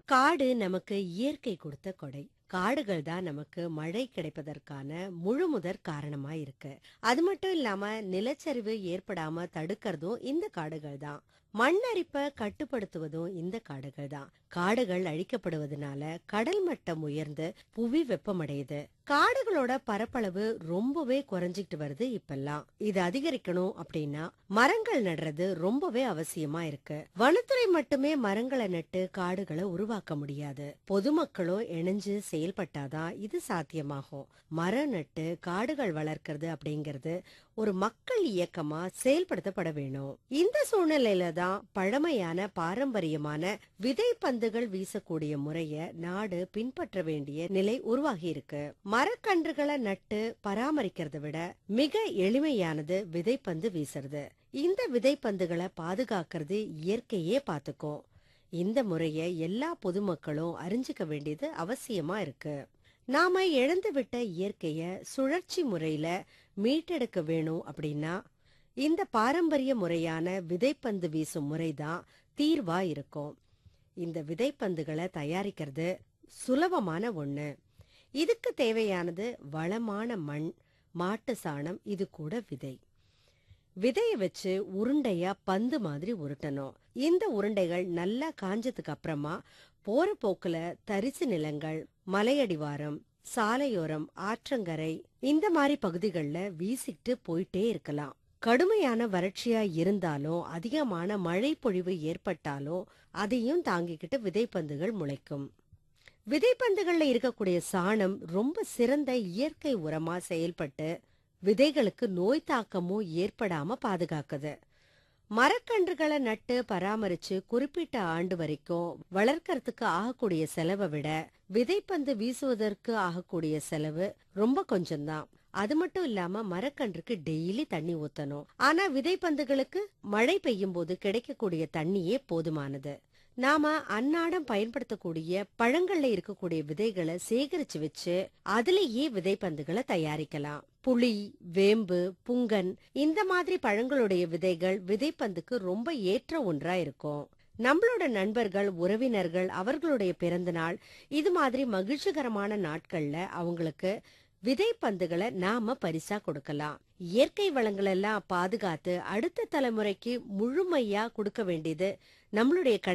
காடு நமக்கு இயற்கை கொடுத்த கொடை காடுகள் தான் நமக்கு மழை கிடைப்பதற்கான முழு முதற் காரணமா இருக்கு அது மட்டும் இல்லாம நிலச்சரிவு ஏற்படாம தடுக்கிறதும் இந்த காடுகள் தான் மண் அரிப்பை கட்டுப்படுத்துவதும் இந்த காடுகள் தான் காடுகள் அழிக்கப்படுவதனால கடல் மட்டம் உயர்ந்து புவி வெப்பமடையுது காடுகளோட பரப்பளவு ரொம்பவே குறைஞ்சிட்டு வருது இப்பெல்லாம் இது அதிகரிக்கணும் அப்படின்னா மரங்கள் நடுறது ரொம்பவே அவசியமா இருக்கு வனத்துறை மட்டுமே மரங்களை நட்டு காடுகளை உருவாக்க முடியாது பொதுமக்களும் இணைஞ்சு செயல்பட்டாதான் இது சாத்தியமாகும் மரம் நட்டு காடுகள் வளர்க்கறது அப்படிங்கிறது ஒரு மக்கள் இயக்கமா செயல்படுத்தப்பட வேணும் இந்த சூழ்நிலையில தான் பழமையான பாரம்பரியமான விதை பந்துகள் வீசக்கூடிய முறைய நாடு பின்பற்ற வேண்டிய நிலை உருவாகி இருக்கு மரக்கன்றுகளை நட்டு பராமரிக்கிறதை விட மிக எளிமையானது விதைப்பந்து வீசுறது இந்த விதைப்பந்துகளை பாதுகாக்கிறது இயற்கையே பாத்துக்கும் இந்த முறைய எல்லா பொதுமக்களும் அறிஞ்சுக்க வேண்டியது அவசியமா இருக்கு நாம இழந்து விட்ட இயற்கைய சுழற்சி முறையில மீட்டெடுக்க வேணும் அப்படின்னா இந்த பாரம்பரிய முறையான விதைப்பந்து வீசும் முறைதான் தீர்வா இருக்கும் இந்த விதைப்பந்துகளை தயாரிக்கிறது சுலபமான ஒண்ணு இதுக்கு தேவையானது வளமான மண் மாட்டு சாணம் இது கூட விதை விதைய வச்சு உருண்டையா பந்து மாதிரி உருட்டணும் இந்த உருண்டைகள் நல்லா காஞ்சதுக்கு அப்புறமா போற போக்குல தரிசு நிலங்கள் மலையடிவாரம் சாலையோரம் ஆற்றங்கரை இந்த மாதிரி பகுதிகளில் வீசிட்டு போயிட்டே இருக்கலாம் கடுமையான வறட்சியா இருந்தாலும் அதிகமான மழை பொழிவு ஏற்பட்டாலும் அதையும் தாங்கிக்கிட்டு விதைப்பந்துகள் முளைக்கும் விதைப்பந்துகள்ல இருக்கக்கூடிய சாணம் ரொம்ப சிறந்த இயற்கை உரமா செயல்பட்டு விதைகளுக்கு நோய் தாக்கமும் ஏற்படாம பாதுகாக்குது மரக்கன்றுகளை நட்டு பராமரிச்சு குறிப்பிட்ட ஆண்டு வரைக்கும் வளர்க்கறதுக்கு ஆகக்கூடிய செலவை விட விதைப்பந்து வீசுவதற்கு ஆகக்கூடிய செலவு ரொம்ப கொஞ்சம்தான் அது மட்டும் இல்லாம மரக்கன்றுக்கு டெய்லி தண்ணி ஊத்தணும் ஆனா விதைப்பந்துகளுக்கு மழை பெய்யும் போது கிடைக்கக்கூடிய தண்ணியே போதுமானது நாம அன்னாடம் பயன்படுத்தக்கூடிய பழங்கள்ல இருக்கக்கூடிய விதைகளை சேகரிச்சு வச்சு அதுலயே விதைப்பந்துகளை தயாரிக்கலாம் புளி வேம்பு புங்கன் இந்த மாதிரி பழங்களுடைய விதைகள் விதைப்பந்துக்கு ரொம்ப ஏற்ற ஒன்றா இருக்கும் நம்மளோட நண்பர்கள் உறவினர்கள் அவர்களுடைய பிறந்த நாள் இது மாதிரி மகிழ்ச்சிகரமான நாட்கள்ல அவங்களுக்கு விதைப்பந்துகளை நாம பரிசா கொடுக்கலாம் இயற்கை வளங்கள் எல்லாம் பாதுகாத்து அடுத்த தலைமுறைக்கு முழுமையா கொடுக்க வேண்டியது நம்மளுடைய